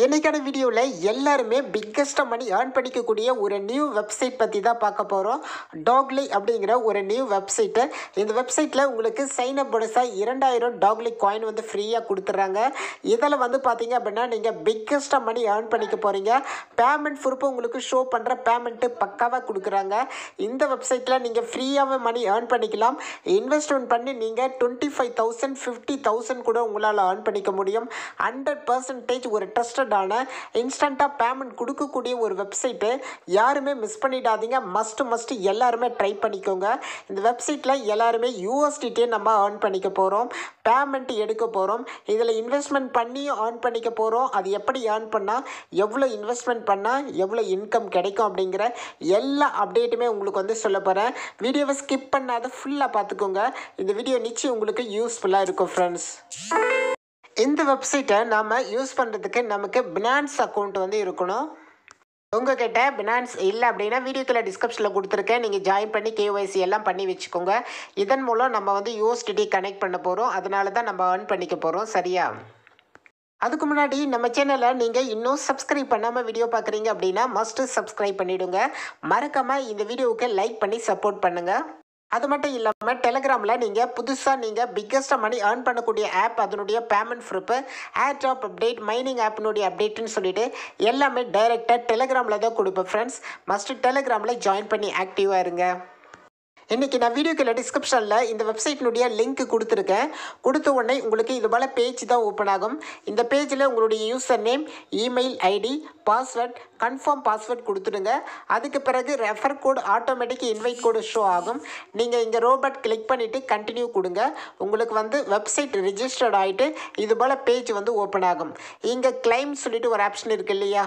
இன்னைக்கான வீடியோவில் எல்லாருமே பிக்கஸ்ட் மணி ஏர்ன் பண்ணிக்கக்கூடிய ஒரு நியூ வெப்சைட் பற்றி தான் பார்க்க போகிறோம் டாக்லி அப்படிங்கிற ஒரு நியூ வெப்சைட்டு இந்த வெப்சைட்டில் உங்களுக்கு சைன் அப் போனஸாக இரண்டாயிரம் டாக்லி காயின் வந்து ஃப்ரீயாக கொடுத்துட்றாங்க இதில் வந்து பார்த்தீங்க அப்படின்னா நீங்கள் பிக்கஸ்ட்டாக மணி ஏர்ன் பண்ணிக்க போகிறீங்க பேமெண்ட் ப்ரூஃப் உங்களுக்கு ஷோ பண்ணுற பேமெண்ட்டு பக்காவாக கொடுக்குறாங்க இந்த வெப்சைட்டில் நீங்கள் ஃப்ரீயாகவே மணி ஏர்ன் பண்ணிக்கலாம் இன்வெஸ்ட்மெண்ட் பண்ணி நீங்கள் twenty five thousand fifty thousand கூட உங்களால் ஏர்ன் பண்ணிக்க முடியும் ஹண்ட்ரட் பர்சன்டேஜ் ஒரு ட்ரஸ்டடான இன்ஸ்டண்ட்டாக பேமெண்ட் கொடுக்கக்கூடிய ஒரு வெப்சைட்டு யாருமே மிஸ் பண்ணிடாதீங்க மஸ்ட் மஸ்ட் எல்லாருமே ட்ரை பண்ணிக்கோங்க இந்த வெப்சைட்டில் எல்லாருமே யூஎஸ்டிட்டே நம்ம ஏர்ன் பண்ணிக்க போகிறோம் பேமெண்ட் எடுக்க போகிறோம் இதில் இன்வெஸ்ட்மெண்ட் பண்ணியும் ஏர்ன் பண்ணிக்க போகிறோம் அது எப்படி ஏர்ன் பண்ணால் எவ்வளோ இன்வெஸ்ட்மெண்ட் பண்ணால் எவ்வளோ இன்கம் கிடைக்கும் அப்படிங்கிற எல்லா அப்டேட்டுமே உங்களுக்கு வந்து சொல்ல போகிறேன் வீடியோவை ஸ்கிப் பண்ணாத ஃபுல்லாக பார்த்துக்கோங்க இந்த வீடியோ நிச்சயம் உங்களுக்கு யூஸ்ஃபுல்லாக இருக்கும் ஃப்ரெண்ட்ஸ் இந்த வெப்சைட்டை நாம் யூஸ் பண்ணுறதுக்கு நமக்கு பினான்ஸ் அக்கௌண்ட் வந்து இருக்கணும் உங்ககிட்ட பினான்ஸ் இல்லை அப்படின்னா வீடியோக்குள்ள டிஸ்கிரிப்ஷனில் கொடுத்துருக்கேன் நீங்கள் ஜாயின் பண்ணி கேஒய்சி எல்லாம் பண்ணி வச்சுக்கோங்க இதன் மூலம் நம்ம வந்து யூஎஸ்டிடி கனெக்ட் பண்ண போகிறோம் அதனால தான் நம்ம ஏர்ன் பண்ணிக்க போகிறோம் சரியா அதுக்கு முன்னாடி நம்ம சேனலை நீங்கள் இன்னும் சப்ஸ்கிரைப் பண்ணாமல் வீடியோ பார்க்குறீங்க அப்படின்னா மஸ்ட்டு சப்ஸ்கிரைப் பண்ணிவிடுங்க மறக்காமல் இந்த வீடியோவுக்கு லைக் பண்ணி சப்போர்ட் பண்ணுங்கள் அது மட்டும் இல்லாமல் டெலகிராமில் நீங்கள் புதுசாக நீங்கள் பிக்கஸ்ட்டாக மணி ஏர்ன் பண்ணக்கூடிய ஆப் அதனுடைய payment proof air drop update mining ஆப்பினுடைய அப்டேட்னு சொல்லிட்டு எல்லாமே டைரெக்டாக டெலகிராமில் தான் கொடுப்பேன் ஃப்ரெண்ட்ஸ் மஸ்ட்டு டெலகிராமில் ஜாயின் பண்ணி ஆக்டிவாக இருங்க இன்றைக்கி நான் வீடியோக்குள்ள டிஸ்கிரிப்ஷனில் இந்த வெப்சைட்டினுடைய லிங்க் கொடுத்துருக்கேன் கொடுத்த உடனே உங்களுக்கு இது போல் பேஜ் தான் ஓப்பன் ஆகும் இந்த பேஜில் உங்களுடைய user name email ID password confirm password கொடுத்துடுங்க அதுக்கு பிறகு refer code automatic invite code show ஆகும் நீங்கள் இங்கே ரோபோட் கிளிக் பண்ணிவிட்டு கண்டினியூ கொடுங்க உங்களுக்கு வந்து வெப்சைட் ரிஜிஸ்டர்ட் ஆகிட்டு இது போல் பேஜ் வந்து ஓப்பன் ஆகும் இங்கே கிளைம் சொல்லிட்டு ஒரு ஆப்ஷன் இருக்கு இல்லையா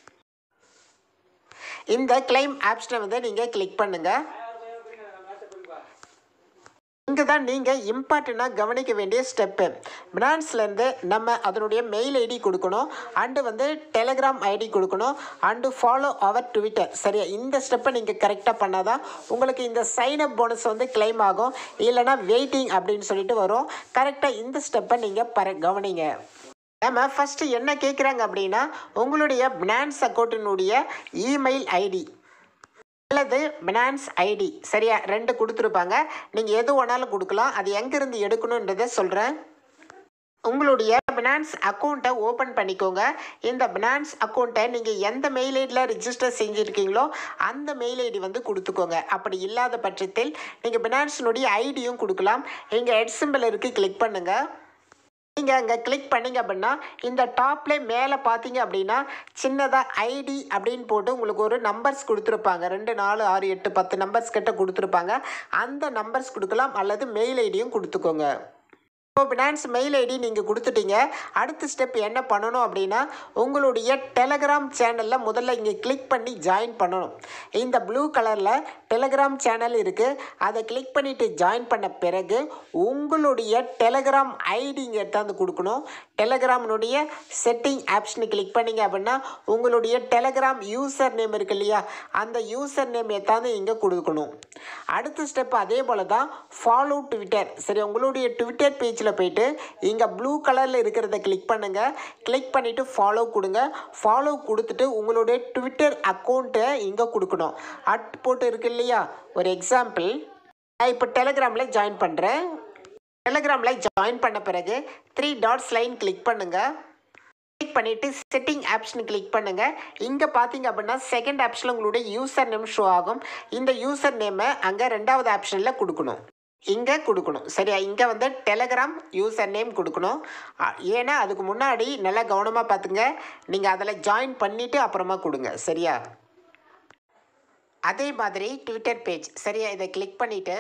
இந்த கிளைம் ஆப்ஷனை வந்து நீங்கள் கிளிக் பண்ணுங்கள் இங்கே தான் நீங்கள் இம்பார்ட்டண்ட்டாக கவனிக்க வேண்டிய ஸ்டெப்பு பினான்ஸ்லேருந்து நம்ம அதனுடைய மெயில் ஐடி கொடுக்கணும் அண்டு வந்து டெலகிராம் ஐடி கொடுக்கணும் அண்டு ஃபாலோ அவர் ட்விட்டர் சரியா இந்த ஸ்டெப்பை நீங்கள் கரெக்டாக பண்ணால் தான் உங்களுக்கு இந்த சைன் அப் போனஸ் வந்து கிளைம் ஆகும் இல்லைனா வெயிட்டிங் அப்படின்னு சொல்லிட்டு வரும் கரெக்டாக இந்த ஸ்டெப்பை நீங்கள் பர கவனிங்க நம்ம ஃபஸ்ட்டு என்ன கேட்குறாங்க அப்படின்னா உங்களுடைய பினான்ஸ் அக்கௌண்ட்டினுடைய இமெயில் ஐடி அல்லது பினான்ஸ் ஐடி சரியா ரெண்டு கொடுத்துருப்பாங்க நீங்கள் எது வேணாலும் கொடுக்கலாம் அது எங்கேருந்து எடுக்கணுன்றதை சொல்கிறேன் உங்களுடைய பினான்ஸ் அக்கௌண்ட்டை ஓப்பன் பண்ணிக்கோங்க இந்த பினான்ஸ் அக்கௌண்ட்டை நீங்கள் எந்த மெயில் ஐடியில் ரிஜிஸ்டர் செஞ்சுருக்கீங்களோ அந்த மெயில் ஐடி வந்து கொடுத்துக்கோங்க அப்படி இல்லாத பட்சத்தில் நீங்கள் பினான்ஸினுடைய ஐடியும் கொடுக்கலாம் இங்கே ஹெட் சிம்பிள் இருக்குது கிளிக் பண்ணுங்கள் நீங்கள் அங்கே கிளிக் பண்ணிங்க அப்படின்னா இந்த டாப்லேயே மேலே பார்த்தீங்க அப்படின்னா சின்னதாக ஐடி அப்படின்னு போட்டு உங்களுக்கு ஒரு நம்பர்ஸ் கொடுத்துருப்பாங்க ரெண்டு நாலு ஆறு எட்டு பத்து நம்பர்ஸ் கிட்ட கொடுத்துருப்பாங்க அந்த நம்பர்ஸ் கொடுக்கலாம் அல்லது மெயில் ஐடியும் கொடுத்துக்கோங்க இப்போ பினான்ஸ் மெயில் ஐடி நீங்கள் கொடுத்துட்டீங்க அடுத்த ஸ்டெப் என்ன பண்ணணும் அப்படின்னா உங்களுடைய டெலகிராம் சேனலில் முதல்ல இங்கே கிளிக் பண்ணி ஜாயின் பண்ணணும் இந்த ப்ளூ கலரில் டெலகிராம் சேனல் இருக்குது அதை கிளிக் பண்ணிவிட்டு ஜாயின் பண்ண பிறகு உங்களுடைய டெலகிராம் ஐடி இங்கே எடுத்தாந்து கொடுக்கணும் டெலகிராமினுடைய செட்டிங் ஆப்ஷனை கிளிக் பண்ணிங்க அப்படின்னா உங்களுடைய டெலகிராம் யூசர் நேம் இருக்கு இல்லையா அந்த யூசர் நேம் எடுத்தாந்து இங்கே கொடுக்கணும் அடுத்த ஸ்டெப் அதே போல் தான் ஃபாலோ ட்விட்டர் சரி உங்களுடைய ட்விட்டர் பேஜில் போயிட்டு இங்கே ப்ளூ கலரில் இருக்கிறத கிளிக் பண்ணுங்கள் கிளிக் பண்ணிவிட்டு ஃபாலோ கொடுங்க ஃபாலோ கொடுத்துட்டு உங்களுடைய ட்விட்டர் அக்கௌண்ட்டை இங்கே கொடுக்கணும் அட் போட்டு இருக்கு இல்லையா ஒரு எக்ஸாம்பிள் நான் இப்போ டெலகிராமில் ஜாயின் பண்ணுறேன் டெலகிராமில் ஜாயின் பண்ண பிறகு த்ரீ டாட்ஸ் லைன் கிளிக் பண்ணுங்கள் கிளிக் பண்ணிவிட்டு செட்டிங் ஆப்ஷன் கிளிக் பண்ணுங்கள் இங்கே பார்த்தீங்க அப்படின்னா செகண்ட் ஆப்ஷனில் உங்களுடைய யூசர் நேம் ஷோ ஆகும் இந்த யூசர் நேமை அங்கே ரெண்டாவது ஆப்ஷனில் கொடுக்கணும் இங்கே கொடுக்கணும் சரியா இங்கே வந்து டெலகிராம் யூசர் நேம் கொடுக்கணும் அ, ஏன்னா அதுக்கு முன்னாடி நல்லா கவனமாக பார்த்துங்க நீங்கள் அதில் ஜாயின் பண்ணிவிட்டு அப்புறமா கொடுங்க சரியா அதே மாதிரி ட்விட்டர் பேஜ் சரியா இதை கிளிக் பண்ணிவிட்டு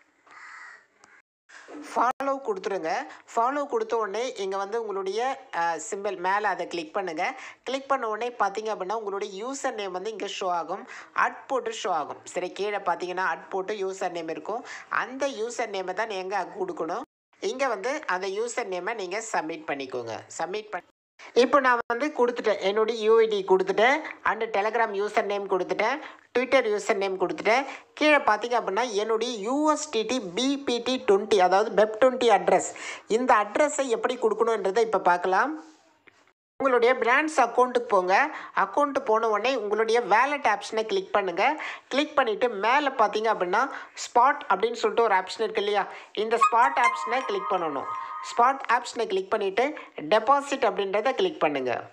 ஃபாலோ கொடுத்துருங்க ஃபாலோ கொடுத்த உடனே இங்கே வந்து உங்களுடைய சிம்பிள் மேலே அதை கிளிக் பண்ணுங்கள் கிளிக் பண்ண உடனே பார்த்தீங்க அப்படின்னா உங்களுடைய யூசர் நேம் வந்து இங்கே ஷோ ஆகும் அட் போட்டு ஷோ ஆகும் சரி கீழே பார்த்தீங்கன்னா அட் போட்டு யூசர் நேம் இருக்கும் அந்த யூசர் நேமை தான் நீங்கள் கொடுக்கணும் இங்கே வந்து அந்த யூசர் நேமை நீங்கள் சப்மிட் பண்ணிக்கோங்க சப்மிட் பண்ணி இப்போ நான் வந்து கொடுத்துட்டேன் என்னுடைய யூஐடி கொடுத்துட்டேன் அண்டு டெலகிராம் யூசர் நேம் கொடுத்துட்டேன் ட்விட்டர் யூசர் நேம் கொடுத்துட்டேன் கீழே பார்த்தீங்க அப்படின்னா என்னுடைய யூஎஸ்டிடி பிபிடி டுவெண்ட்டி அதாவது பெப் டுவெண்ட்டி அட்ரஸ் இந்த அட்ரஸை எப்படி கொடுக்கணுன்றதை இப்போ பார்க்கலாம் உங்களுடைய பிரான்ஸ் அக்கௌண்ட்டுக்கு போங்க அக்கௌண்ட்டு போன உடனே உங்களுடைய வேலட் ஆப்ஷனை கிளிக் பண்ணுங்கள் கிளிக் பண்ணிவிட்டு மேலே பார்த்தீங்க அப்படின்னா ஸ்பாட் அப்படின்னு சொல்லிட்டு ஒரு ஆப்ஷன் இருக்கு இல்லையா இந்த ஸ்பாட் ஆப்ஷனை கிளிக் பண்ணணும் ஸ்பாட் ஆப்ஷனை கிளிக் பண்ணிவிட்டு டெபாசிட் அப்படின்றத கிளிக் பண்ணுங்கள்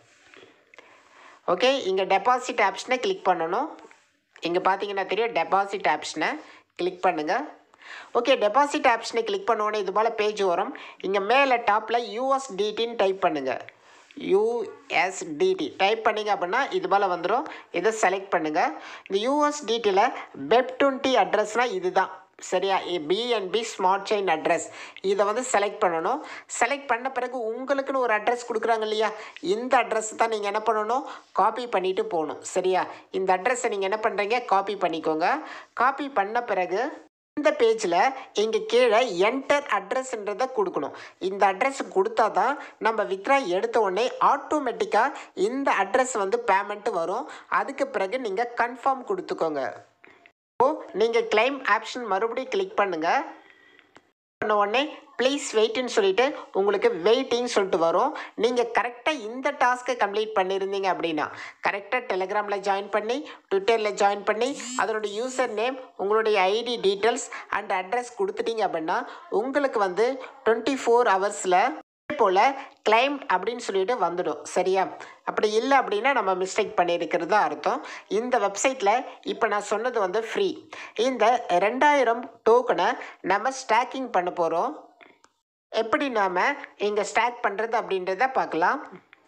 ஓகே இங்கே டெபாசிட் ஆப்ஷனை கிளிக் பண்ணணும் இங்கே பார்த்தீங்கன்னா தெரியும் டெபாசிட் ஆப்ஷனை கிளிக் பண்ணுங்கள் ஓகே டெபாசிட் ஆப்ஷனை கிளிக் பண்ண உடனே இது போல் பேஜ் வரும் இங்கே மேலே டாப்பில் யூஎஸ்டிடின்னு டைப் பண்ணுங்கள் யூஎஸ்டிடி டைப் பண்ணிங்க அப்படின்னா இது போல் வந்துடும் இதை செலக்ட் பண்ணுங்கள் இந்த யூஎஸ்டிடியில் வெப் டுவெண்ட்டி அட்ரஸ்னால் இதுதான் சரியா பிஎன்பி ஸ்மார்ட் செயின் அட்ரஸ் இதை வந்து செலக்ட் பண்ணணும் செலக்ட் பண்ண பிறகு உங்களுக்குன்னு ஒரு அட்ரஸ் கொடுக்குறாங்க இல்லையா இந்த அட்ரஸ் தான் நீங்கள் என்ன பண்ணணும் காப்பி பண்ணிட்டு போகணும் சரியா இந்த அட்ரஸை நீங்கள் என்ன பண்ணுறீங்க காப்பி பண்ணிக்கோங்க காப்பி பண்ண பிறகு இந்த பேஜில் இங்கே கீழே என்டர் அட்ரஸ்ன்றதை கொடுக்கணும் இந்த அட்ரஸ் கொடுத்தா தான் நம்ம வித்ரா எடுத்த உடனே ஆட்டோமேட்டிக்காக இந்த அட்ரஸ் வந்து பேமெண்ட் வரும் அதுக்கு பிறகு நீங்கள் கன்ஃபார்ம் கொடுத்துக்கோங்க இப்போ நீங்கள் கிளைம் ஆப்ஷன் மறுபடியும் கிளிக் பண்ணுங்கள் பண்ண உடனே ப்ளீஸ் வெயிட்னு சொல்லிட்டு உங்களுக்கு வெயிட்டின்னு சொல்லிட்டு வரும் நீங்கள் கரெக்டாக இந்த டாஸ்க்கை கம்ப்ளீட் பண்ணியிருந்தீங்க அப்படின்னா கரெக்டாக டெலிகிராமில் ஜாயின் பண்ணி ட்விட்டரில் ஜாயின் பண்ணி அதனோட யூசர் நேம் உங்களுடைய ஐடி டீட்டெயில்ஸ் அண்ட் அட்ரஸ் கொடுத்துட்டீங்க அப்படின்னா உங்களுக்கு வந்து டுவெண்ட்டி ஃபோர் ஹவர்ஸில் போல் கிளைம் அப்படின்னு சொல்லிட்டு வந்துடும் சரியா அப்படி இல்லை அப்படின்னா நம்ம மிஸ்டேக் பண்ணியிருக்கிறது தான் அர்த்தம் இந்த வெப்சைட்டில் இப்போ நான் சொன்னது வந்து ஃப்ரீ இந்த ரெண்டாயிரம் டோக்கனை நம்ம ஸ்டாக்கிங் பண்ண போகிறோம் எப்படி நாம் இங்கே ஸ்டாக் பண்ணுறது அப்படின்றத பார்க்கலாம்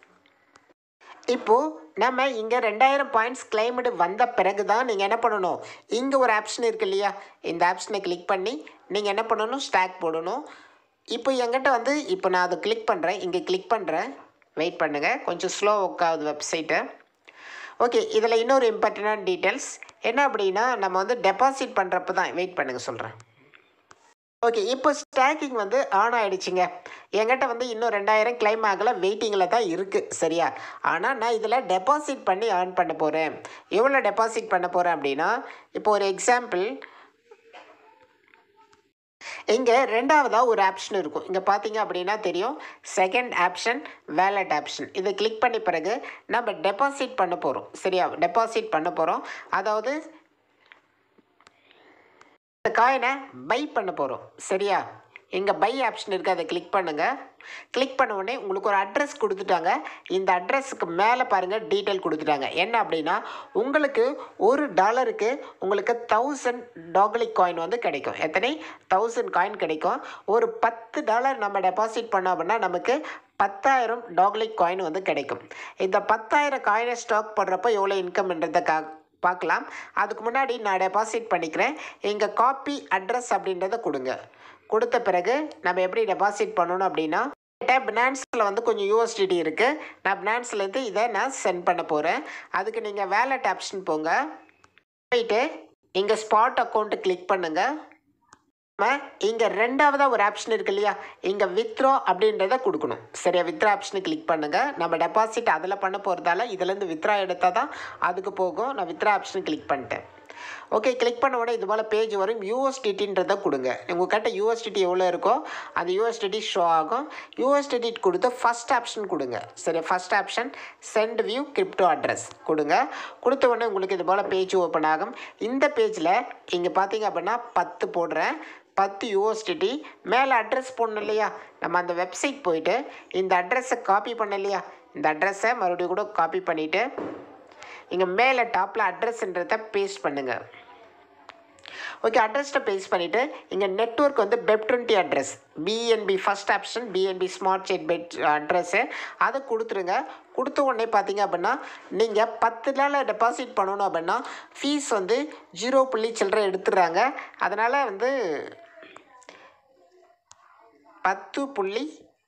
இப்போது நம்ம இங்கே ரெண்டாயிரம் பாயிண்ட்ஸ் கிளைமேட் வந்த பிறகு தான் நீங்கள் என்ன பண்ணணும் இங்கே ஒரு ஆப்ஷன் இருக்கு இல்லையா இந்த ஆப்ஷனை கிளிக் பண்ணி நீங்கள் என்ன பண்ணணும் ஸ்டாக் போடணும் இப்போ என்கிட்ட வந்து இப்போ நான் அதை கிளிக் பண்ணுறேன் இங்கே கிளிக் பண்ணுறேன் வெயிட் பண்ணுங்கள் கொஞ்சம் ஸ்லோ ஒர்க் ஆகுது வெப்சைட்டு ஓகே இதில் இன்னொரு இம்பார்ட்டண்டான டீட்டெயில்ஸ் என்ன அப்படின்னா நம்ம வந்து டெபாசிட் பண்ணுறப்ப தான் வெயிட் பண்ணுங்கள் சொல்கிறேன் ஓகே இப்போ ஸ்டாக்கிங் வந்து ஆன் ஆகிடுச்சிங்க என்கிட்ட வந்து இன்னும் ரெண்டாயிரம் கிளைம் ஆகலை வெயிட்டிங்கில் தான் இருக்குது சரியா ஆனால் நான் இதில் டெபாசிட் பண்ணி ஏர்ன் பண்ண போகிறேன் எவ்வளோ டெபாசிட் பண்ண போகிறேன் அப்படின்னா இப்போ ஒரு எக்ஸாம்பிள் இங்கே ரெண்டாவதாக ஒரு ஆப்ஷன் இருக்கும் இங்கே பார்த்தீங்க அப்படின்னா தெரியும் செகண்ட் ஆப்ஷன் வேலட் ஆப்ஷன் இதை கிளிக் பண்ணி பிறகு நம்ம டெபாசிட் பண்ண போகிறோம் சரியா டெபாசிட் பண்ண போகிறோம் அதாவது இந்த காயினை பை பண்ண போகிறோம் சரியா இங்கே பை ஆப்ஷன் இருக்குது அதை கிளிக் பண்ணுங்கள் கிளிக் பண்ண உடனே உங்களுக்கு ஒரு அட்ரஸ் கொடுத்துட்டாங்க இந்த அட்ரஸுக்கு மேலே பாருங்கள் டீட்டெயில் கொடுத்துட்டாங்க என்ன அப்படின்னா உங்களுக்கு ஒரு டாலருக்கு உங்களுக்கு தௌசண்ட் டாகலிக் காயின் வந்து கிடைக்கும் எத்தனை தௌசண்ட் காயின் கிடைக்கும் ஒரு பத்து டாலர் நம்ம டெபாசிட் பண்ணோம் அப்படின்னா நமக்கு பத்தாயிரம் டாக்லிக் காயின் வந்து கிடைக்கும் இந்த பத்தாயிரம் காயினை ஸ்டாக் பண்ணுறப்போ எவ்வளோ இன்கம்ன்றதை கா பார்க்கலாம் அதுக்கு முன்னாடி நான் டெபாசிட் பண்ணிக்கிறேன் இங்கே காப்பி அட்ரஸ் அப்படின்றத கொடுங்க கொடுத்த பிறகு நம்ம எப்படி டெபாசிட் பண்ணணும் அப்படின்னா பினான்ஸில் வந்து கொஞ்சம் யூஎஸ்டிடி இருக்குது நான் பினான்ஸ்லேருந்து இதை நான் சென்ட் பண்ண போகிறேன் அதுக்கு நீங்கள் வேலட் ஆப்ஷன் போங்க போயிட்டு இங்கே ஸ்பாட் அக்கௌண்ட்டு கிளிக் பண்ணுங்கள் நம்ம இங்கே ரெண்டாவதாக ஒரு ஆப்ஷன் இருக்கு இல்லையா இங்கே வித்ரோ அப்படின்றத கொடுக்கணும் சரியா வித்ரா ஆப்ஷனை கிளிக் பண்ணுங்கள் நம்ம டெபாசிட் அதில் பண்ண போகிறதால இதுலேருந்து வித்ரா எடுத்தால் தான் அதுக்கு போகும் நான் வித்ரா ஆப்ஷனை கிளிக் பண்ணிட்டேன் ஓகே கிளிக் பண்ண உடனே இது போல் பேஜ் வரும் யூஎஸ்டிடின்றதை கொடுங்க உங்கள்கிட்ட யூஎஸ்டிடி எவ்வளோ இருக்கோ அந்த யூஎஸ்டிடி ஷோ ஆகும் யூஎஸ்டிடி கொடுத்து ஃபஸ்ட் ஆப்ஷன் கொடுங்க சரி first option send view crypto address கொடுங்க கொடுத்த உடனே உங்களுக்கு இது போல் பேஜ் ஓப்பன் ஆகும் இந்த பேஜில் இங்கே பார்த்தீங்க அப்படின்னா பத்து போடுறேன் பத்து யூஎஸ்டிடி மேலே அட்ரஸ் போடணும் இல்லையா நம்ம அந்த வெப்சைட் போயிட்டு இந்த அட்ரஸை காப்பி பண்ண இல்லையா இந்த அட்ரஸை மறுபடியும் கூட காப்பி பண்ணிவிட்டு இங்கே மேலே டாப்பில் அட்ரஸ்ன்றதை பேஸ்ட் பண்ணுங்கள் ஓகே அட்ரஸ்ட்டை பேஸ்ட் பண்ணிவிட்டு இங்கே நெட்ஒர்க் வந்து BEP twenty address BNB first option BNB smart செட் பெட் அட்ரஸ்ஸு அதை கொடுத்துருங்க கொடுத்த உடனே பார்த்தீங்க அப்படின்னா நீங்கள் பத்து நாள் டெபாசிட் பண்ணணும் அப்படின்னா ஃபீஸ் வந்து ஜீரோ புள்ளி சில்லறை எடுத்துடுறாங்க அதனால் வந்து பத்து புள்ளி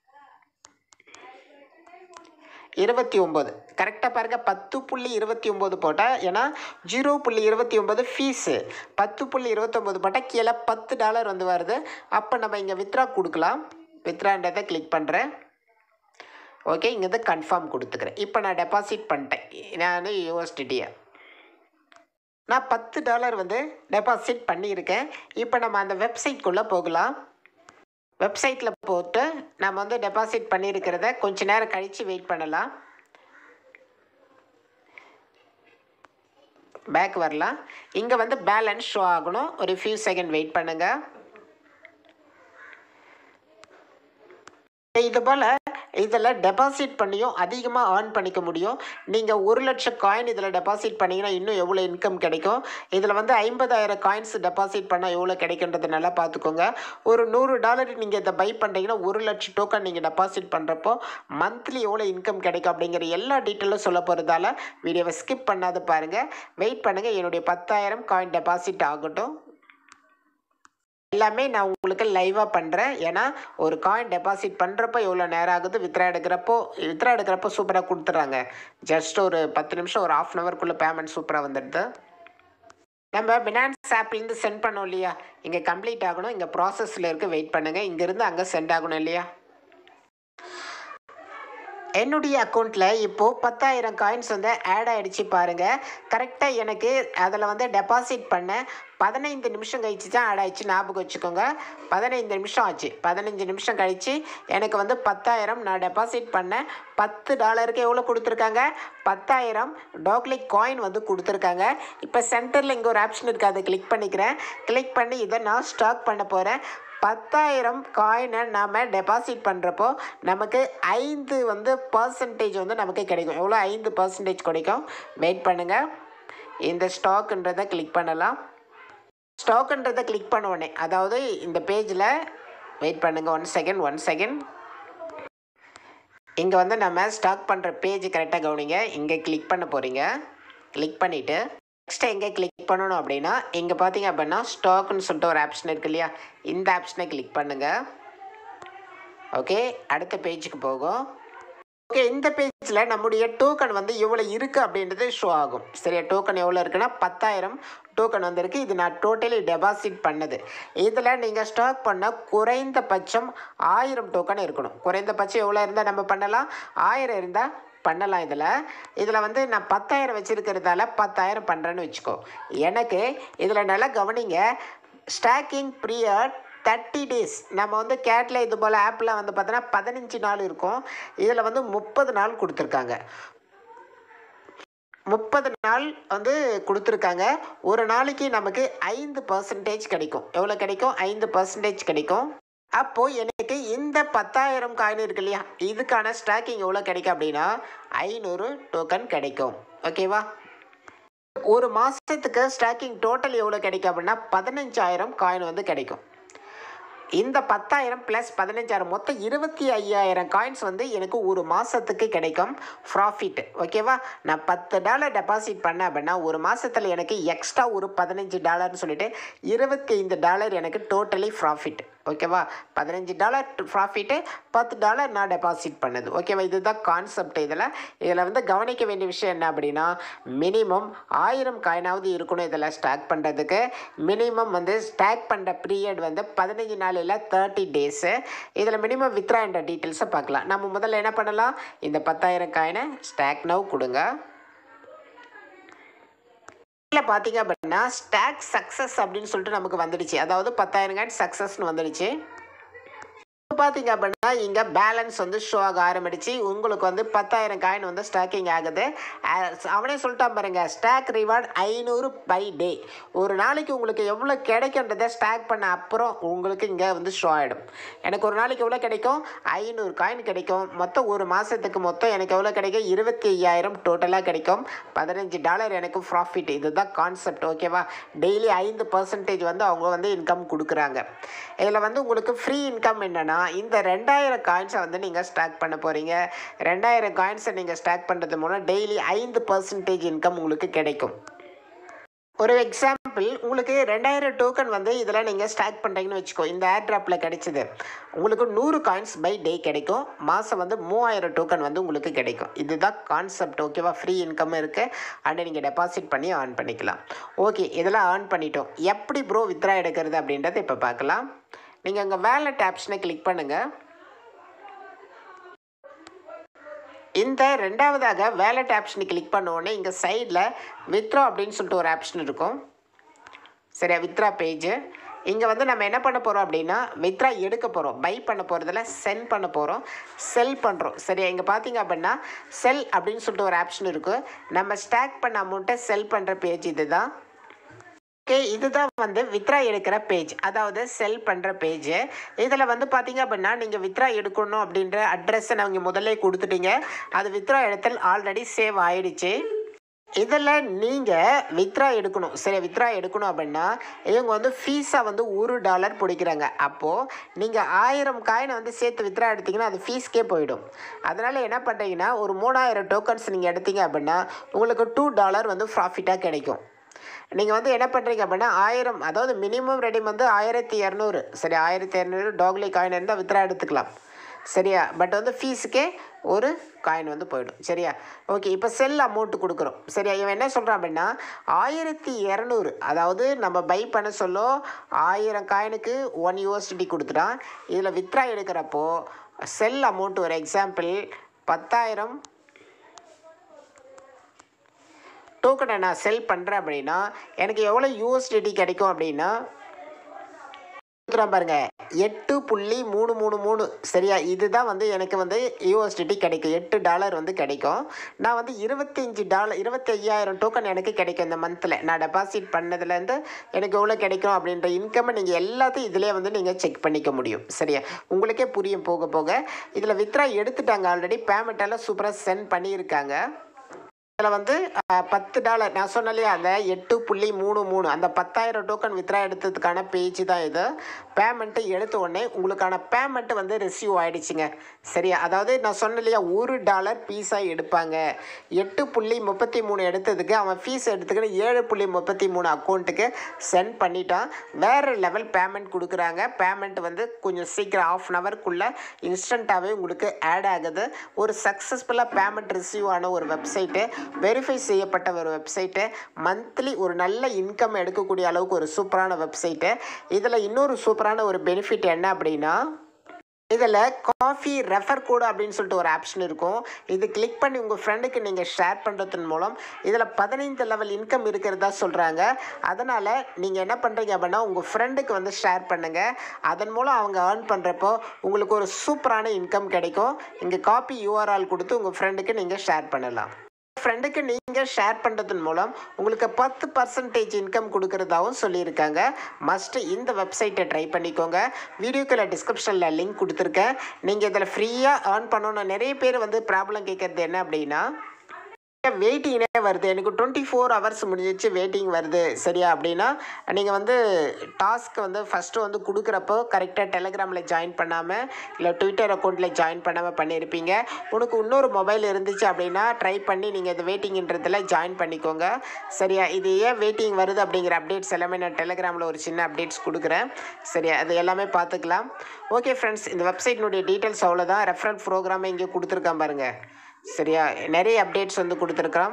இருபத்தி ஒம்பது கரெக்டாக பாருங்கள் பத்து புள்ளி இருபத்தி ஒம்பது போட்டால் ஏன்னா ஜீரோ புள்ளி இருபத்தி ஒம்பது ஃபீஸு பத்து புள்ளி இருபத்தொம்போது போட்டால் கீழே பத்து டாலர் வந்து வருது அப்போ நம்ம இங்கே வித்ரா கொடுக்கலாம் வித்ரான்றதை கிளிக் பண்ணுறேன் ஓகே இங்கே வந்து கன்ஃபார்ம் கொடுத்துக்கிறேன் இப்போ நான் டெபாசிட் பண்ணிட்டேன் நான் யூஎஸ்டிடியை நான் பத்து டாலர் வந்து டெபாசிட் பண்ணியிருக்கேன் இப்போ நம்ம அந்த வெப்சைட்குள்ளே போகலாம் வெப்சைட்டில் போட்டு நம்ம வந்து டெபாசிட் பண்ணியிருக்கிறத கொஞ்ச நேரம் கழித்து வெயிட் பண்ணலாம் பேக் வரலாம் இங்கே வந்து பேலன்ஸ் ஷோ ஆகணும் ஒரு ஃபியூ செகண்ட் வெயிட் பண்ணுங்கள் இது போல் இதில் டெபாசிட் பண்ணியும் அதிகமாக ஏர்ன் பண்ணிக்க முடியும் நீங்கள் ஒரு லட்சம் காயின் இதில் டெபாசிட் பண்ணிங்கன்னா இன்னும் எவ்வளோ இன்கம் கிடைக்கும் இதில் வந்து ஐம்பதாயிரம் காயின்ஸ் டெபாசிட் பண்ணால் எவ்வளோ கிடைக்குன்றது நல்லா பார்த்துக்கோங்க ஒரு நூறு டாலர் நீங்கள் இதை பை பண்ணுறீங்கன்னா ஒரு லட்சம் டோக்கன் நீங்கள் டெபாசிட் பண்ணுறப்போ மந்த்லி எவ்வளோ இன்கம் கிடைக்கும் அப்படிங்கிற எல்லா டீட்டெயிலும் சொல்ல போகிறதால வீடியோவை ஸ்கிப் பண்ணாத பாருங்கள் வெயிட் பண்ணுங்கள் என்னுடைய பத்தாயிரம் காயின் டெபாசிட் ஆகட்டும் எல்லாமே நான் உங்களுக்கு லைவாக பண்ணுறேன் ஏன்னா ஒரு காயின் டெபாசிட் பண்ணுறப்போ எவ்வளோ நேரம் ஆகுது வித்ரா எடுக்கிறப்போ வித்ரா எடுக்கிறப்போ சூப்பராக கொடுத்துட்றாங்க ஜஸ்ட் ஒரு பத்து நிமிஷம் ஒரு ஆஃப் அன் ஹவர்க்குள்ளே பேமெண்ட் சூப்பராக வந்துடுது நம்ம பினான்ஸ் ஆப்லேருந்து சென்ட் பண்ணோம் இல்லையா இங்கே கம்ப்ளீட் ஆகணும் இங்கே ப்ராசஸில் இருக்க வெயிட் பண்ணுங்கள் இங்கேருந்து அங்கே சென்ட் ஆகணும் இல்லையா என்னுடைய அக்கௌண்ட்டில் இப்போது பத்தாயிரம் காயின்ஸ் வந்து ஆட் ஆகிடுச்சு பாருங்கள் கரெக்டாக எனக்கு அதில் வந்து டெபாசிட் பண்ண பதினைந்து நிமிஷம் கழிச்சு தான் ஆட் ஆயிடுச்சு ஞாபகம் வச்சுக்கோங்க பதினைந்து நிமிஷம் ஆச்சு பதினஞ்சு நிமிஷம் கழித்து எனக்கு வந்து பத்தாயிரம் நான் டெபாசிட் பண்ணேன் பத்து டாலருக்கு எவ்வளோ கொடுத்துருக்காங்க பத்தாயிரம் டாக்லிக் காயின் வந்து கொடுத்துருக்காங்க இப்போ சென்டரில் இங்கே ஒரு ஆப்ஷன் இருக்குது அதை கிளிக் பண்ணிக்கிறேன் கிளிக் பண்ணி இதை நான் ஸ்டாக் பண்ண போகிறேன் பத்தாயிரம் காயினை நாம் டெபாசிட் பண்ணுறப்போ நமக்கு ஐந்து வந்து பர்சன்டேஜ் வந்து நமக்கு கிடைக்கும் எவ்வளோ ஐந்து பர்சன்டேஜ் கிடைக்கும் வெயிட் பண்ணுங்கள் இந்த ஸ்டாக்குன்றதை கிளிக் பண்ணலாம் ஸ்டாக்குன்றதை கிளிக் பண்ண உடனே அதாவது இந்த பேஜில் வெயிட் பண்ணுங்கள் ஒன் செகண்ட் ஒன் செகண்ட் இங்கே வந்து நம்ம ஸ்டாக் பண்ணுற பேஜ் கரெக்டாக கவனிங்க இங்கே கிளிக் பண்ண போகிறீங்க கிளிக் பண்ணிவிட்டு நெக்ஸ்ட்டு எங்கே கிளிக் பண்ணணும் அப்படின்னா இங்கே பார்த்தீங்க அப்படின்னா ஸ்டாக்னு சொல்லிட்டு ஒரு ஆப்ஷன் இருக்கு இல்லையா இந்த ஆப்ஷனை கிளிக் பண்ணுங்கள் ஓகே அடுத்த பேஜுக்கு போகும் ஓகே இந்த பேஜில் நம்முடைய டோக்கன் வந்து எவ்வளோ இருக்குது அப்படின்றது ஷோ ஆகும் சரியா டோக்கன் எவ்வளோ இருக்குன்னா பத்தாயிரம் டோக்கன் வந்திருக்கு இது நான் டோட்டலி டெபாசிட் பண்ணது இதில் நீங்கள் ஸ்டாக் பண்ண குறைந்தபட்சம் ஆயிரம் டோக்கன் இருக்கணும் குறைந்தபட்சம் எவ்வளோ இருந்தால் நம்ம பண்ணலாம் ஆயிரம் இருந்தால் பண்ணலாம் இதில் இதில் வந்து நான் பத்தாயிரம் வச்சுருக்கிறதால பத்தாயிரம் பண்ணுறேன்னு வச்சுக்கோ எனக்கு இதில் நல்லா கவனிங்க ஸ்டாக்கிங் பீரியட் தேர்ட்டி டேஸ் நம்ம வந்து கேட்டில் இது போல் ஆப்பில் வந்து பார்த்தோன்னா பதினஞ்சு நாள் இருக்கும் இதில் வந்து முப்பது நாள் கொடுத்துருக்காங்க முப்பது நாள் வந்து கொடுத்துருக்காங்க ஒரு நாளைக்கு நமக்கு ஐந்து பர்சன்டேஜ் கிடைக்கும் எவ்வளோ கிடைக்கும் ஐந்து பர்சன்டேஜ் கிடைக்கும் அப்போது எனக்கு இந்த பத்தாயிரம் காயின் இருக்கு இல்லையா இதுக்கான ஸ்டாக்கிங் எவ்வளோ கிடைக்கும் அப்படின்னா ஐநூறு டோக்கன் கிடைக்கும் ஓகேவா ஒரு மாதத்துக்கு ஸ்டாக்கிங் டோட்டல் எவ்வளோ கிடைக்கும் அப்படின்னா பதினஞ்சாயிரம் காயின் வந்து கிடைக்கும் இந்த பத்தாயிரம் ப்ளஸ் பதினஞ்சாயிரம் மொத்தம் இருபத்தி ஐயாயிரம் காயின்ஸ் வந்து எனக்கு ஒரு மாதத்துக்கு கிடைக்கும் ப்ராஃபிட் ஓகேவா நான் பத்து டாலர் டெபாசிட் பண்ணேன் அப்படின்னா ஒரு மாதத்தில் எனக்கு எக்ஸ்ட்ரா ஒரு பதினஞ்சு டாலர்னு சொல்லிட்டு இருபத்தி ஐந்து டாலர் எனக்கு டோட்டலி ப்ராஃபிட் ஓகேவா பதினஞ்சு டாலர் ப்ராஃபிட்டு பத்து டாலர் நான் டெபாசிட் பண்ணது ஓகேவா இதுதான் கான்செப்ட் இதில் இதில் வந்து கவனிக்க வேண்டிய விஷயம் என்ன அப்படின்னா மினிமம் ஆயிரம் காயினாவது இருக்கணும் இதில் ஸ்டாக் பண்ணுறதுக்கு மினிமம் வந்து ஸ்டாக் பண்ணுற பீரியட் வந்து பதினஞ்சு நாள் இல்லை தேர்ட்டி டேஸு இதில் மினிமம் வித்ரா என்ற டீட்டெயில்ஸை பார்க்கலாம் நம்ம முதல்ல என்ன பண்ணலாம் இந்த பத்தாயிரம் காயினை ஸ்டாக் நவ் கொடுங்க இதில் பார்த்தீங்க அப்படின்னா ஸ்டாக் சக்ஸஸ் அப்படின்னு சொல்லிட்டு நமக்கு வந்துடுச்சு அதாவது பத்தாயிரம் காயின் சக்ஸஸ்னு வந்துடுச்சு இப்போ பார்த்தீங்க அப்படின்னா இங்கே பேலன்ஸ் வந்து ஷோ ஆக ஆரம்பிச்சு உங்களுக்கு வந்து பத்தாயிரம் காயின் வந்து ஸ்டாக்கிங் ஆகுது அஹ் அவனே சொல்லிட்டான் பாருங்க ஸ்டாக் ரிவார்ட் ஐநூறு பை டே ஒரு நாளைக்கு உங்களுக்கு எவ்வளோ கிடைக்குன்றதை ஸ்டாக் பண்ண அப்புறம் உங்களுக்கு இங்கே வந்து ஷோ ஆகிடும் எனக்கு ஒரு நாளைக்கு எவ்வளோ கிடைக்கும் ஐநூறு காயின் கிடைக்கும் மொத்தம் ஒரு மாதத்துக்கு மொத்தம் எனக்கு எவ்வளோ கிடைக்கும் இருபத்தி ஐயாயிரம் டோட்டலாக கிடைக்கும் பதினஞ்சு டாலர் எனக்கு ப்ராஃபிட் இதுதான் கான்செப்ட் ஓகேவா டெய்லி ஐந்து பர்சன்டேஜ் வந்து அவங்க வந்து இன்கம் கொடுக்குறாங்க இதில் வந்து உங்களுக்கு ஃப்ரீ இன்கம் என்னென்னா இந்த ரெண்டாயிரம் காயின்ஸை வந்து நீங்கள் ஸ்டாக் பண்ண போகிறீங்க ரெண்டாயிரம் காயின்ஸை நீங்கள் ஸ்டாக் பண்ணுறது மூலம் டெய்லி ஐந்து பர்சன்டேஜ் இன்கம் உங்களுக்கு கிடைக்கும் ஒரு எக்ஸாம்பிள் உங்களுக்கு ரெண்டாயிரம் டோக்கன் வந்து இதில் நீங்கள் ஸ்டாக் பண்ணுறீங்கன்னு வச்சுக்கோ இந்த ஏர் ட்ராப்பில் கிடைச்சிது உங்களுக்கு நூறு காயின்ஸ் பை டே கிடைக்கும் மாதம் வந்து மூவாயிரம் டோக்கன் வந்து உங்களுக்கு கிடைக்கும் இதுதான் கான்செப்ட் ஓகேவா ஃப்ரீ இன்கம் இருக்குது அண்ட் நீங்கள் டெபாசிட் பண்ணி ஆன் பண்ணிக்கலாம் ஓகே இதெல்லாம் ஆன் பண்ணிட்டோம் எப்படி ப்ரோ வித்ரா எடுக்கிறது அப்படின்றத இப்போ பார்க்கலாம் நீங்கள் அங்கே வேலட் ஆப்ஷனை கிளிக் பண்ணுங்கள் இந்த ரெண்டாவதாக வேலட் ஆப்ஷனை கிளிக் பண்ண உடனே இங்கே சைடில் வித்ரா அப்படின்னு சொல்லிட்டு ஒரு ஆப்ஷன் இருக்கும் சரியா வித்ரா பேஜ் இங்கே வந்து நம்ம என்ன பண்ண போகிறோம் அப்படின்னா வித்ரா எடுக்க போகிறோம் பை பண்ண போகிறதுல சென்ட் பண்ண போகிறோம் செல் பண்ணுறோம் சரியா இங்கே பார்த்தீங்க அப்படின்னா செல் அப்படின்னு சொல்லிட்டு ஒரு ஆப்ஷன் இருக்குது நம்ம ஸ்டாக் பண்ண அமௌண்ட்டை செல் பண்ணுற பேஜ் இதுதான் ஓகே இதுதான் வந்து வித்ரா எடுக்கிற பேஜ் அதாவது செல் பண்ணுற பேஜ் இதில் வந்து பார்த்தீங்க அப்படின்னா நீங்கள் வித்ரா எடுக்கணும் அப்படின்ற அட்ரஸை நான் இங்கே முதல்ல கொடுத்துட்டீங்க அது வித்ரா இடத்தில் ஆல்ரெடி சேவ் ஆயிடுச்சு இதில் நீங்கள் வித்ரா எடுக்கணும் சரி வித்ரா எடுக்கணும் அப்படின்னா இவங்க வந்து ஃபீஸாக வந்து ஒரு டாலர் பிடிக்கிறாங்க அப்போது நீங்கள் ஆயிரம் காயினை வந்து சேர்த்து வித்ரா எடுத்தீங்கன்னா அது ஃபீஸ்க்கே போயிடும் அதனால் என்ன பண்ணுறீங்கன்னா ஒரு மூணாயிரம் டோக்கன்ஸ் நீங்கள் எடுத்தீங்க அப்படின்னா உங்களுக்கு டூ டாலர் வந்து ப்ராஃபிட்டாக கிடைக்கும் நீங்கள் வந்து என்ன பண்ணுறீங்க அப்படின்னா ஆயிரம் அதாவது மினிமம் ரெடிம் வந்து ஆயிரத்தி இரநூறு சரி ஆயிரத்தி இரநூறு டாக்லி காயின் இருந்தால் வித்ரா எடுத்துக்கலாம் சரியா பட் வந்து ஃபீஸுக்கே ஒரு காயின் வந்து போயிடும் சரியா ஓகே இப்போ செல் அமௌண்ட் கொடுக்குறோம் சரியா இவன் என்ன சொல்கிறான் அப்படின்னா ஆயிரத்தி இரநூறு அதாவது நம்ம பை பண்ண சொல்ல ஆயிரம் காயினுக்கு ஒன் யூஎஸ்டி கொடுத்துட்டான் இதில் வித்ரா எடுக்கிறப்போ செல் அமௌண்ட் ஒரு எக்ஸாம்பிள் பத்தாயிரம் டோக்கனை நான் செல் பண்ணுறேன் அப்படின்னா எனக்கு எவ்வளோ யூஎஸ்டிடி கிடைக்கும் அப்படின்னா கொடுக்குறேன் பாருங்க எட்டு புள்ளி மூணு மூணு மூணு சரியா இதுதான் வந்து எனக்கு வந்து யூஎஸ்டிடி கிடைக்கும் எட்டு டாலர் வந்து கிடைக்கும் நான் வந்து இருபத்தஞ்சி டாலர் இருபத்தி ஐயாயிரம் டோக்கன் எனக்கு கிடைக்கும் இந்த மந்தில் நான் டெபாசிட் பண்ணதுலேருந்து எனக்கு எவ்வளோ கிடைக்கும் அப்படின்ற இன்கம்மை நீங்கள் எல்லாத்தையும் இதிலே வந்து நீங்கள் செக் பண்ணிக்க முடியும் சரியா உங்களுக்கே புரியும் போக போக இதில் வித்ரா எடுத்துட்டாங்க ஆல்ரெடி பேமெண்ட்டெல்லாம் சூப்பராக சென்ட் பண்ணியிருக்காங்க இதில் வந்து அஹ், பத்து டாலர் நான் சொன்னேன் இல்லையா அந்த எட்டு புள்ளி மூணு மூணு அந்த பத்தாயிரம் டோக்கன் வித்ரா எடுத்ததுக்கான பேஜ் தான் இது பேமெண்ட்டு எடுத்த உடனே உங்களுக்கான பேமெண்ட்டு வந்து ரிசீவ் ஆயிடுச்சுங்க சரியா அதாவது நான் சொன்னேன் இல்லையா ஒரு டாலர் பீஸாக எடுப்பாங்க எட்டு புள்ளி முப்பத்தி மூணு எடுத்ததுக்கு அவன் ஃபீஸ் எடுத்துக்கிட்டு ஏழு புள்ளி முப்பத்தி மூணு அக்கௌண்ட்டுக்கு சென்ட் பண்ணிட்டான் வேறு லெவல் பேமெண்ட் கொடுக்குறாங்க பேமெண்ட் வந்து கொஞ்சம் சீக்கிரம் ஆஃப் அன் ஹவர்க்குள்ளே இன்ஸ்டண்ட்டாகவே உங்களுக்கு ஆட் ஆகுது ஒரு சக்ஸஸ்ஃபுல்லாக பேமெண்ட் ரிசீவ் ஆன ஒரு வெப்சைட்டு வெரிஃபை செய்யப்பட்ட ஒரு வெப்சைட்டு மந்த்லி ஒரு நல்ல இன்கம் எடுக்கக்கூடிய அளவுக்கு ஒரு சூப்பரான வெப்சைட்டு இதில் இன்னொரு சூப்பரான ஒரு பெனிஃபிட் என்ன அப்படின்னா இதில் காஃபி ரெஃபர் கோடு அப்படின்னு சொல்லிட்டு ஒரு ஆப்ஷன் இருக்கும் இது கிளிக் பண்ணி உங்கள் ஃப்ரெண்டுக்கு நீங்கள் ஷேர் பண்ணுறதன் மூலம் இதில் பதினைந்து லெவல் இன்கம் இருக்கிறதா சொல்கிறாங்க அதனால் நீங்கள் என்ன பண்ணுறீங்க அப்படின்னா உங்கள் ஃப்ரெண்டுக்கு வந்து ஷேர் பண்ணுங்கள் அதன் மூலம் அவங்க ஏர்ன் பண்ணுறப்போ உங்களுக்கு ஒரு சூப்பரான இன்கம் கிடைக்கும் இங்கே காப்பி யூஆர்ஆல் கொடுத்து உங்கள் ஃப்ரெண்டுக்கு நீங்கள் ஷேர் பண்ணலாம் ஃப்ரெண்டுக்கு நீங்கள் ஷேர் பண்ணுறதன் மூலம் உங்களுக்கு பத்து பர்சன்டேஜ் இன்கம் கொடுக்கறதாவும் சொல்லியிருக்காங்க மஸ்ட்டு இந்த வெப்சைட்டை ட்ரை பண்ணிக்கோங்க வீடியோக்குள்ள டிஸ்கிரிப்ஷனில் லிங்க் கொடுத்துருக்கேன் நீங்கள் இதில் ஃப்ரீயாக ஏர்ன் பண்ணணும் நிறைய பேர் வந்து ப்ராப்ளம் கேட்குறது என்ன அப்படின்னா வெயிட்டிங்னே வருது எனக்கு டுவெண்ட்டி ஃபோர் ஹவர்ஸ் முடிஞ்சிச்சு வெயிட்டிங் வருது சரியா அப்படின்னா நீங்கள் வந்து டாஸ்க் வந்து ஃபஸ்ட்டு வந்து கொடுக்குறப்போ கரெக்டாக டெலகிராமில் ஜாயின் பண்ணாமல் இல்லை ட்விட்டர் அக்கௌண்ட்டில் ஜாயின் பண்ணாமல் பண்ணியிருப்பீங்க உனக்கு இன்னொரு மொபைல் இருந்துச்சு அப்படின்னா ட்ரை பண்ணி நீங்கள் இந்த வெயிட்டிங்ன்றதில் ஜாயின் பண்ணிக்கோங்க சரியா இது ஏன் வெயிட்டிங் வருது அப்படிங்கிற அப்டேட்ஸ் எல்லாமே நான் டெலகிராமில் ஒரு சின்ன அப்டேட்ஸ் கொடுக்குறேன் சரியா அது எல்லாமே பார்த்துக்கலாம் ஓகே ஃப்ரெண்ட்ஸ் இந்த வெப்சைட்னுடைய டீட்டெயில்ஸ் அவ்வளோதான் ரெஃபரல் ப்ரோக்ராமை இங்கே கொடுத்துருக்கான் பாருங்கள் சரியா நிறைய அப்டேட்ஸ் வந்து கொடுத்துருக்கான்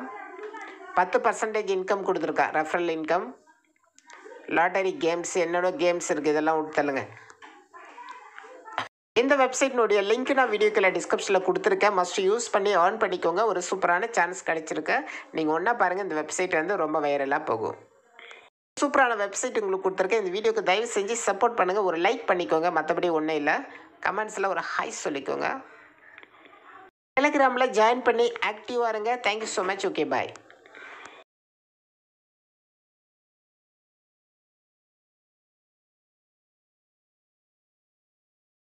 பத்து பர்சன்டேஜ் இன்கம் கொடுத்துருக்கான் ரெஃபரல் இன்கம் லாட்டரி கேம்ஸ் என்னோட கேம்ஸ் இருக்குது இதெல்லாம் விட்டுத்தலுங்க இந்த வெப்சைட்னுடைய லிங்க் நான் வீடியோக்குள்ள டிஸ்கிரிப்ஷனில் கொடுத்துருக்கேன் மஸ்ட் யூஸ் பண்ணி ஏர்ன் பண்ணிக்கோங்க ஒரு சூப்பரான சான்ஸ் கிடைச்சிருக்கு நீங்கள் ஒன்றா பாருங்கள் இந்த வெப்சைட் வந்து ரொம்ப வைரலாக போகும் சூப்பரான வெப்சைட் உங்களுக்கு கொடுத்துருக்கேன் இந்த வீடியோக்கு தயவு செஞ்சு சப்போர்ட் பண்ணுங்கள் ஒரு லைக் பண்ணிக்கோங்க மற்றபடி ஒன்றும் இல்லை கமெண்ட்ஸில் ஒரு ஹாய் சொல்லிக்கோங்க டெலிகிராமில் ஜாயின் பண்ணி ஆக்டிவாக இருங்க தேங்க்யூ ஸோ மச் ஓகே பாய்